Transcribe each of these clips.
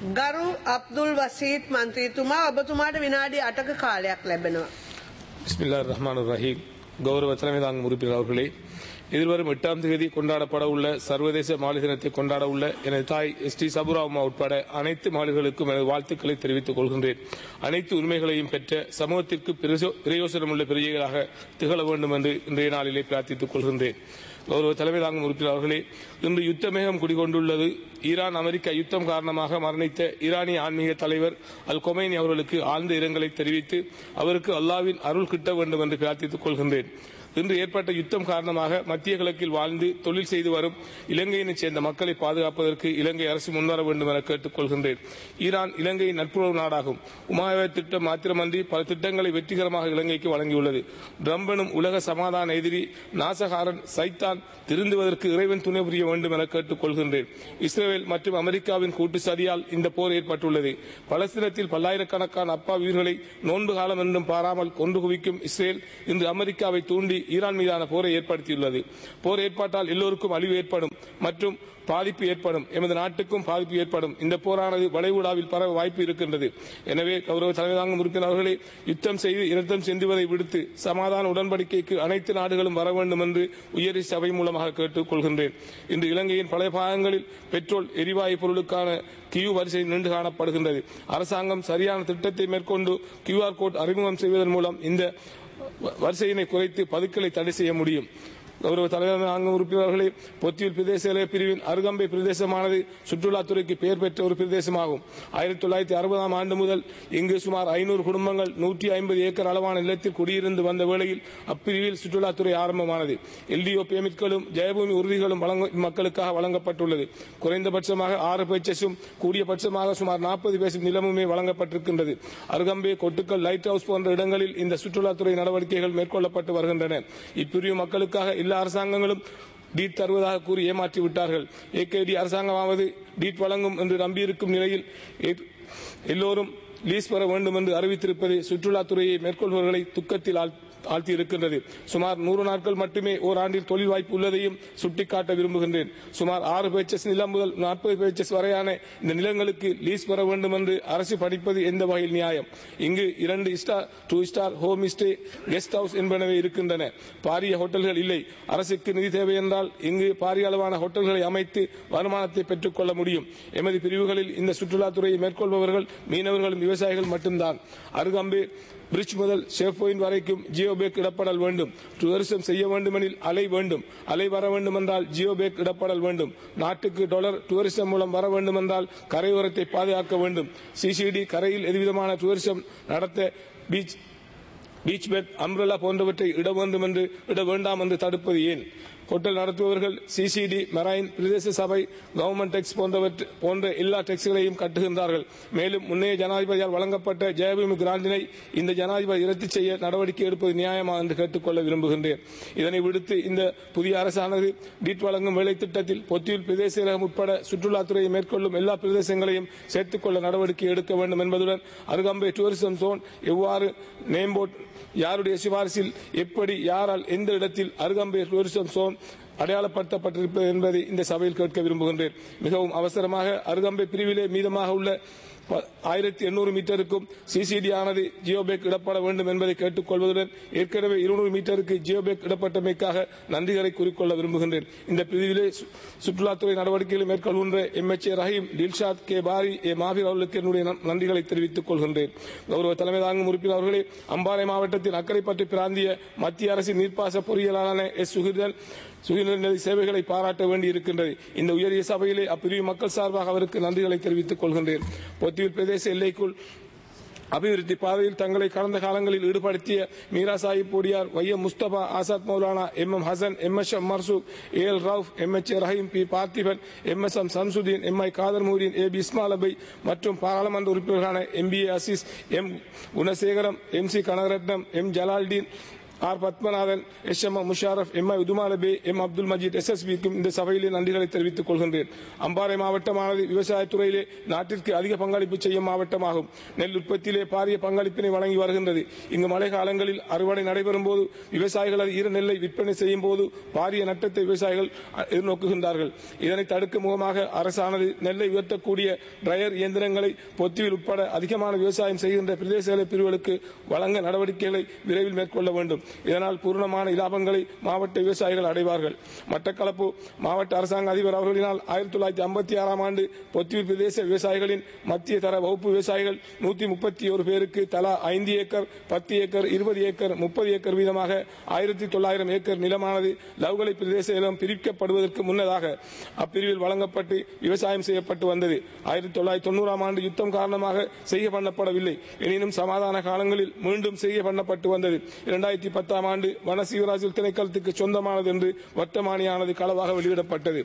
ගරු අබ්දුල් වසීත් මන්ත්‍රීතුමා ඔබතුමාට විනාඩි අටක කාලයක් ලැබෙනවා. பிஸ்மில்லா ரஹ்மான் ரஹீம் கௌரவ தலைமை தாங்கும் உறுப்பினர் அவர்களே எதிர்வரும் எட்டாம் தேதி கொண்டாடப்பட உள்ள சர்வதேச மாலை தினத்தை கொண்டாட உள்ள எனது தாய் எஸ் டி சபுராமா உட்பட அனைத்து மாடுகளுக்கும் எனது வாழ்த்துக்களை தெரிவித்துக் கொள்கின்றேன் அனைத்து உரிமைகளையும் பெற்ற சமூகத்திற்கு பிரசோ- பிரயோசனமுள்ள பிரிவுகளாக திகழ வேண்டும் என்று இன்றைய நாளிலே பிரார்த்தித்துக் கொள்கின்றேன் கௌரவ தலைமை தாங்கும் உறுப்பினர் அவர்களே இன்று யுத்தமேகம் குடிகொண்டுள்ளது ஈரான் அமெரிக்கா யுத்தம் காரணமாக மரணித்த ஈரானிய ஆன்மீக தலைவர் அல் கொமைனி அவர்களுக்கு ஆழ்ந்த இரங்கலை தெரிவித்து அவருக்கு அல்லாவின் அருள் கிட்ட வேண்டும் என்று பிரார்த்தித்துக் கொள்கின்றேன் இன்று ஏற்பட்ட யுத்தம் காரணமாக மத்திய கிழக்கில் வாழ்ந்து தொழில் செய்து வரும் இலங்கையினைச் சேர்ந்த மக்களை பாதுகாப்பதற்கு இலங்கை அரசு முன்வர வேண்டும் என கேட்டுக் கொள்கின்றேன் ஈரான் இலங்கையின் நட்புறவு நாடாகும் உமாயவ திட்டம் மாத்திரமன்றி பல திட்டங்களை வெற்றிகரமாக இலங்கைக்கு வழங்கியுள்ளது ட்ரம்ப் எனும் உலக சமாதான எதிரி நாசகாரன் சைத்தான் திருந்துவதற்கு இறைவன் துணை புரிய வேண்டும் என கேட்டுக் கொள்கின்றேன் இஸ்ரேல் மற்றும் அமெரிக்காவின் கூட்டு சதியால் இந்த போர் ஏற்பட்டுள்ளது பலஸ்தீனத்தில் பல்லாயிரக்கணக்கான அப்பா வீரர்களை நோன்பு காலம் என்றும் பாராமல் கொன்று குவிக்கும் இஸ்ரேல் இன்று அமெரிக்காவை தூண்டி ஈரான் மீதான போரை ஏற்படுத்தியுள்ளது போர் ஏற்பட்டால் எல்லோருக்கும் அழிவு ஏற்படும் மற்றும் பாதிப்பு ஏற்படும் எமது நாட்டுக்கும் பாதிப்பு ஏற்படும் இந்த போரானது வளைகுடாவில் பரவ வாய்ப்பு இருக்கின்றது எனவே கௌரவ தலைமை தாங்கும் உறுப்பினர் அவர்களே யுத்தம் செய்து இரத்தம் சென்றுவதை விடுத்து சமாதான உடன்படிக்கைக்கு அனைத்து நாடுகளும் வர வேண்டும் என்று உயரிய சபை மூலமாக கேட்டுக் கொள்கின்றேன் இன்று இலங்கையின் பல பாகங்களில் பெட்ரோல் எரிவாயு பொருளுக்கான கியூ வரிசை நின்று காணப்படுகின்றது அரசாங்கம் சரியான திட்டத்தை மேற்கொண்டு கியூஆர் கோட் அறிமுகம் செய்வதன் மூலம் இந்த வ- வரிசையினை குறைத்து பதுக்கலை தடை செய்ய முடியும் கௌரவ தலைவர் நான்கு உறுப்பினர்களே பொத்தியில் பிரதேச எல்லை பிரிவின் அருகம்பை பிரதேசமானது சுற்றுலாத்துறைக்கு பெயர் பெற்ற ஒரு பிரதேசமாகும் ஆயிரத்தி தொள்ளாயிரத்தி அறுபதாம் ஆண்டு முதல் இங்கு சுமார் ஐநூறு குடும்பங்கள் நூற்றி ஐம்பது ஏக்கர் அளவான நிலத்தில் குடியிருந்து வந்த வேளையில் அப்பிரிவில் சுற்றுலாத்துறை ஆரம்பமானது எல்டிஓ பேமிட்களும் ஜெயபூமி உறுதிகளும் வழங்க மக்களுக்காக வழங்கப்பட்டுள்ளது குறைந்தபட்சமாக ஆறு பேச்சஸும் கூடியபட்சமாக சுமார் நாற்பது பேசும் நிலமுமே வழங்கப்பட்டிருக்கின்றது அருகம்பே கொட்டுக்கல் லைட் ஹவுஸ் போன்ற இடங்களில் இந்த சுற்றுலாத்துறை நடவடிக்கைகள் மேற்கொள்ளப்பட்டு வருகின்றன இப்பிரிவு மக்களுக்காக எல்லா அரசாங்கங்களும் டீட் தருவதாக கூறி ஏமாற்றி விட்டார்கள் ஏகேடி அரசாங்கமாவது டீட் வழங்கும் என்று நம்பியிருக்கும் நிலையில் எ- எல்லோரும் லீஸ் பெற வேண்டும் என்று அறிவித்திருப்பது சுற்றுலாத்துறையை மேற்கொள்பவர்களை துக்கத்தில் ஆழ்- ஆழ்த்தி இருக்கின்றது சுமார் நூறு நாட்கள் மட்டுமே ஓராண்டில் தொழில் வாய்ப்பு உள்ளதையும் சுட்டிக்காட்ட விரும்புகின்றேன் சுமார் ஆறு பேச்சஸ் நிலம் முதல் நாற்பது பேச்சஸ் வரையான இந்த நிலங்களுக்கு லீஸ் பெற வேண்டும் என்று அரசு படிப்பது எந்த வகையில் நியாயம் இங்கு இரண்டு star two star home stay guest house என்பனவே இருக்கின்றன பாரிய ஹோட்டல்கள் இல்லை அரசுக்கு நிதி தேவை என்றால் இங்கு பாரிய அளவான ஹோட்டல்களை அமைத்து வருமானத்தை பெற்றுக் கொள்ள முடியும் எமது பிரிவுகளில் இந்த சுற்றுலாத்துறையை மேற்கொள்பவர்கள் மீனவர்களும் விவசாயிகள் மட்டும்தான் அருகம்பே பிரிட்ஜ் முதல் ஷேப் பாயிண்ட் வரைக்கும் ஜியோபேக் இடப்படல் வேண்டும் டூரிசம் செய்ய வேண்டுமெனில் அலை வேண்டும் அலை வர வேண்டுமென்றால் ஜியோபேக் இடப்படல் வேண்டும் நாட்டுக்கு டாலர் டூரிசம் மூலம் வர வேண்டுமென்றால் கரையோரத்தை பாதுகாக்க வேண்டும் சிசிடி கரையில் எதுவிதமான டூரிசம் நடத்த பீச் பீச் பெட் அம்ரலா போன்றவற்றை இட வேண்டும் என்று இட வேண்டாம் என்று தடுப்பது ஏன் ஹோட்டல் நடத்துபவர்கள் சிசிடி மெரைன் பிரதேச சபை கவர்மெண்ட் டெக்ஸ் போன்றவற்றை போன்ற எல்லா டெக்ஸ்களையும் கட்டுகின்றார்கள் மேலும் முன்னைய ஜனாதிபதியால் வழங்கப்பட்ட ஜெயபூமி கிராண்டினை இந்த ஜனாதிபதி ரத்து செய்ய நடவடிக்கை எடுப்பது நியாயமா என்று கேட்டுக்கொள்ள விரும்புகின்றேன் இதனை விடுத்து இந்த புதிய அரசானது டீட் வழங்கும் வேலை திட்டத்தில் பொத்தியில் பிரதேசம் உட்பட சுற்றுலாத்துறையை மேற்கொள்ளும் எல்லா பிரதேசங்களையும் சேர்த்துக்கொள்ள நடவடிக்கை எடுக்க வேண்டும் என்பதுடன் அருகம்பை டூரிசம் ஜோன் எவ்வாறு நேம்போட் யாருடைய சிபாரிசில் எப்படி யாரால் எந்த இடத்தில் அருகம்பை டூரிசம் சோன் அடையாளப்படுத்தப்பட்டிருப்பது என்பதை இந்த சபையில் கேட்க விரும்புகின்றேன் மிகவும் அவசரமாக அருகம்பை பிரிவிலே மீதமாக உள்ள ஆயிரத்தி எண்ணூறு மீட்டருக்கும் சிசிடி ஆனது ஜியோபேக் இடப்பட வேண்டும் என்பதை கேட்டுக்கொள்வதுடன் ஏற்கனவே இருநூறு மீட்டருக்கு ஜியோபேக் இடப்பட்டமைக்காக நன்றிகளை கூறிக்கொள்ள விரும்புகின்றேன் இந்த பிரிவிலே சு- சுற்றுலாத்துறை நடவடிக்கைகளை மேற்கொள்கின்ற MHA Raheem Dilshad K Bari A Maveer அவர்களுக்கு என்னுடைய நன்- நன்றிகளை தெரிவித்துக் கொள்கின்றேன் கௌரவ தலைமை தாங்கும் உறுப்பினர் அவர்களே அம்பாறை மாவட்டத்தின் அக்கரைப்பட்டு பிராந்திய மத்திய அரசின் நீர்ப்பாச பொறியியலாளரான எஸ் சுகிர்தன் சுயநிலை சேவைகளை பாராட்ட வேண்டி இருக்கின்றது இந்த உயரிய சபையிலே அப்பிரிவு மக்கள் சார்பாக அவருக்கு நன்றிகளை தெரிவித்துக் கொள்கின்றேன் பொத்தியூர் பிரதேச எல்லைக்குள் அபிவிருத்தி பாதையில் தங்களை கடந்த காலங்களில் ஈடுபடுத்திய Meera Sahib Podiyar Y M Musthafa Azad Maulana M M Hasan M S M Marzook A L Rauf M H A Raheem P Parthiban M S M Samsudeen M I Cader மூரின் ஏ பி இஸ்மால் அபை மற்றும் பாராளுமன்ற உறுப்பினர்களான M P A Azeez M Gunasekaram M C Kanagaratnam M Jalaldeen R Pathmanathan S M Musharraf M I Uthumalebbe M Abdul Majeed S S பிக்கும் இந்த சபையிலே நன்றிகளை தெரிவித்துக் கொள்கின்றேன் அம்பாறை மாவட்டமானது விவசாயத்துறையிலே நாட்டிற்கு அதிக பங்களிப்பு செய்யும் மாவட்டமாகும் நெல் உற்பத்தியிலே பாரிய பங்களிப்பினை வழங்கி வருகின்றது இங்கு மழை காலங்களில் அறுவடை நடைபெறும் போது விவசாயிகள் அது ஈர நெல்லை விற்பனை செய்யும் போது பாரிய நட்டத்தை விவசாயிகள் எதிர்நோக்குகின்றார்கள் இதனை தடுக்கும் முகமாக அரசானது நெல்லை உயர்த்தக்கூடிய டிரையர் இயந்திரங்களை பொத்துவில் உட்பட அதிகமான விவசாயம் செய்கின்ற பிரதேச பிரிவுகளுக்கு வழங்க நடவடிக்கைகளை விரைவில் மேற்கொள்ள வேண்டும் இதனால் பூர்ணமான இலாபங்களை மாவட்ட விவசாயிகள் அடைவார்கள் மட்டக்களப்பு மாவட்ட அரசாங்க அதிபர் அவர்களினால் ஆயிரத்தி தொள்ளாயிரத்தி ஐம்பத்தி ஆறாம் ஆண்டு பொத்துவில் பிரதேச விவசாயிகளின் மத்திய தர வகுப்பு விவசாயிகள் நூத்தி முப்பத்தி ஒரு பேருக்கு தலா ஐந்து ஏக்கர் பத்து ஏக்கர் இருபது ஏக்கர் முப்பது ஏக்கர் வீதமாக ஆயிரத்தி தொள்ளாயிரம் ஏக்கர் நிலமானது லவ்கலை பிரதேச நிலம் பிரிக்கப்படுவதற்கு முன்னதாக அப்பிரிவில் வழங்கப்பட்டு விவசாயம் செய்யப்பட்டு வந்தது ஆயிரத்தி தொள்ளாயிரத்தி தொண்ணூறாம் ஆண்டு யுத்தம் காரணமாக செய்ய பண்ணப்படவில்லை எனினும் சமாதான காலங்களில் மீண்டும் செய்ய பண்ணப்பட்டு வந்தது இரண்டாயிரத்தி பத்தாம் ஆண்டு வன சீவராஜ் திணைக்களத்துக்கு சொந்தமானது என்று வர்த்தமானியானது களவாக வெளியிடப்பட்டது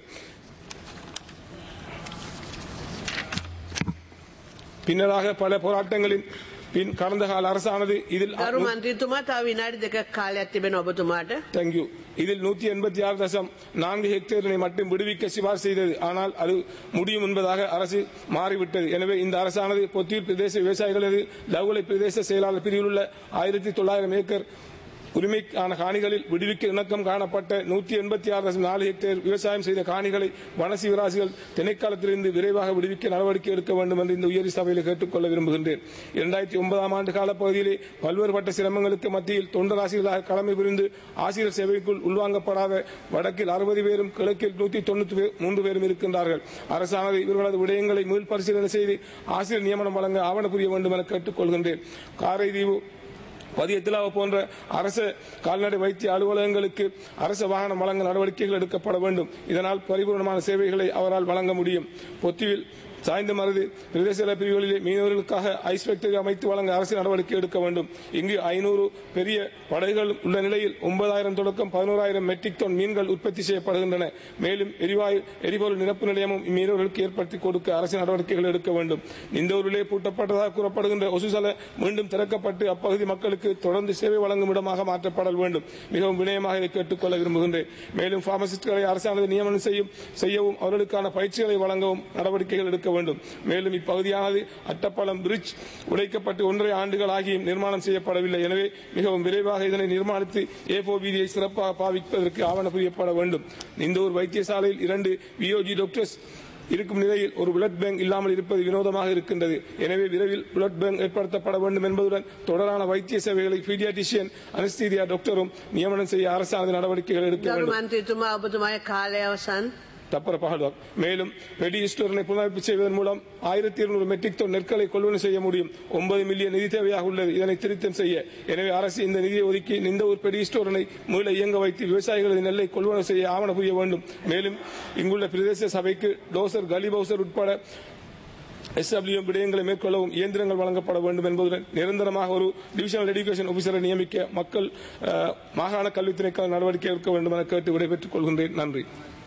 பின்னராக பல போராட்டங்களின் பின் கடந்த கால அரசானது இதில் ගරු මන්ත්‍රීතුමා තව විනාඩි දෙකක් කාලයක් තිබෙන ඔබතුමාට. தேங்க்யூ இதில் நூத்தி எண்பத்தி ஆறு தசம் நான்கு ஹெக்டேரினை மட்டும் விடுவிக்க சிபார் செய்தது ஆனால் அது முடியும் என்பதாக அரசு மாறிவிட்டது எனவே இந்த அரசானது பொத்தியூர் பிரதேச விவசாயிகளது லவுலை பிரதேச செயலாளர் பிரிவில் உள்ள ஆயிரத்தி தொள்ளாயிரம் ஏக்கர் உரிமைக்கான காணிகளில் விடுவிக்க இணக்கம் காணப்பட்ட நூத்தி எண்பத்தி ஆறு தசம் நாலு ஹெக்டேர் விவசாயம் செய்த காணிகளை வனசீவராசிகள் திணைக்களத்திலிருந்து விரைவாக விடுவிக்க நடவடிக்கை எடுக்க வேண்டும் என்று இந்த உயர் சபையில் கேட்டுக்கொள்ள விரும்புகின்றேன் இரண்டாயிரத்தி ஒன்பதாம் ஆண்டு காலப்பகுதியிலே பல்வேறுபட்ட சிரமங்களுக்கு மத்தியில் தொண்டராசிகளாக கடமை புரிந்து ஆசிரியர் சேவைக்குள் உள்வாங்கப்படாத வடக்கில் அறுபது பேரும் கிழக்கில் நூத்தி தொண்ணூத்தி மூன்று பேரும் இருக்கின்றார்கள் அரசானது இவர்களது விடயங்களை மீள் பரிசீலனை செய்து ஆசிரியர் நியமனம் வழங்க ஆவண புரிய வேண்டும் என கேட்டுக்கொள்கின்றேன் காரைதீவு பதியத்திலாவ போன்ற அரசு கால்நடை வைத்திய அலுவலகங்களுக்கு அரசு வாகனம் வழங்க நடவடிக்கைகள் எடுக்கப்பட வேண்டும் இதனால் பரிபூர்ணமான சேவைகளை அவரால் வழங்க முடியும் பொத்திவில் சாய்ந்த மருது பிரதேச பிரிவுகளிலே மீனவர்களுக்காக ஐஸ் ஃபேக்டரி அமைத்து வழங்க அரசு நடவடிக்கை எடுக்க வேண்டும் இங்கு ஐநூறு பெரிய படகுகள் உள்ள நிலையில் ஒன்பதாயிரம் தொடக்கம் பதினோராயிரம் மெட்ரிக் டன் மீன்கள் உற்பத்தி செய்யப்படுகின்றன மேலும் எரிவாயு எரிபொருள் நிரப்பு நிலையமும் இம்மீனவர்களுக்கு ஏற்படுத்தி கொடுக்க அரசு நடவடிக்கைகள் எடுக்க வேண்டும் இந்த ஊரிலே பூட்டப்பட்டதாக கூறப்படுகின்ற ஒசுசல மீண்டும் திறக்கப்பட்டு அப்பகுதி மக்களுக்கு தொடர்ந்து சேவை வழங்கும் இடமாக மாற்றப்பட வேண்டும் மிகவும் வினயமாக இதை கேட்டுக்கொள்ள விரும்புகின்றேன் மேலும் பார்மசிஸ்டுகளை அரசானது நியமனம் செய்யும் செய்யவும் அவர்களுக்கான பயிற்சிகளை வழங்கவும் நடவடிக்கைகள் எடுக்க வேண்டும் மேலும் இப்பகுதியானது அட்டப்பாலம் பிரிட்ஜ் உடைக்கப்பட்டு ஒன்றரை ஆண்டுகள் ஆகியும் நிர்மாணம் செய்யப்படவில்லை எனவே மிகவும் விரைவாக இதனை நிர்மாணித்து ஏபோ வீதியை சிறப்பாக பாவிப்பதற்கு ஆவண புரியப்பட வேண்டும் இந்த ஒரு வைத்தியசாலையில் இரண்டு விஓஜி டாக்டர்ஸ் இருக்கும் நிலையில் ஒரு பிளட் பேங்க் இல்லாமல் இருப்பது வினோதமாக இருக்கின்றது எனவே விரைவில் பிளட் பேங்க் ஏற்படுத்தப்பட வேண்டும் என்பதுடன் தொடரான வைத்திய சேவைகளை பீடியாட்டிஷியன் அனஸ்தீரியா டாக்டரும் நியமனம் செய்ய அரசானது நடவடிக்கைகள் எடுக்க ගරු வேண்டும் මන්ත්‍රීතුමා ඔබතුමාගේ කාලය අවසන්. தப்பர பகல்வாக் மேலும் பெடி ஸ்டோரனை புனரமைப்பு செய்வதன் மூலம் ஆயிரத்தி இருநூறு மெட்ரிக் டன் நெற்களை கொள்வனை செய்ய முடியும் ஒன்பது மில்லியன் நிதி தேவையாக உள்ளது இதனை திருத்தம் செய்ய எனவே அரசு இந்த நிதியை ஒதுக்கி இந்த ஒரு பெடி ஸ்டோரனை மீள இயங்க வைத்து விவசாயிகளது நெல்லை கொள்வனை செய்ய ஆவண புரிய வேண்டும் மேலும் இங்குள்ள பிரதேச சபைக்கு டோசர் கலிபௌசர் உட்பட எஸ்டபிள்யூ விடயங்களை மேற்கொள்ளவும் இயந்திரங்கள் வழங்கப்பட வேண்டும் என்பதுடன் நிரந்தரமாக ஒரு டிவிஷனல் எடுகேஷன் ஆபீசரை நியமிக்க மக்கள் அஹ், மாகாண கல்வித்துறைக்கான நடவடிக்கை எடுக்க வேண்டும் என கேட்டு விடைபெற்றுக் கொள்கின்றேன் நன்றி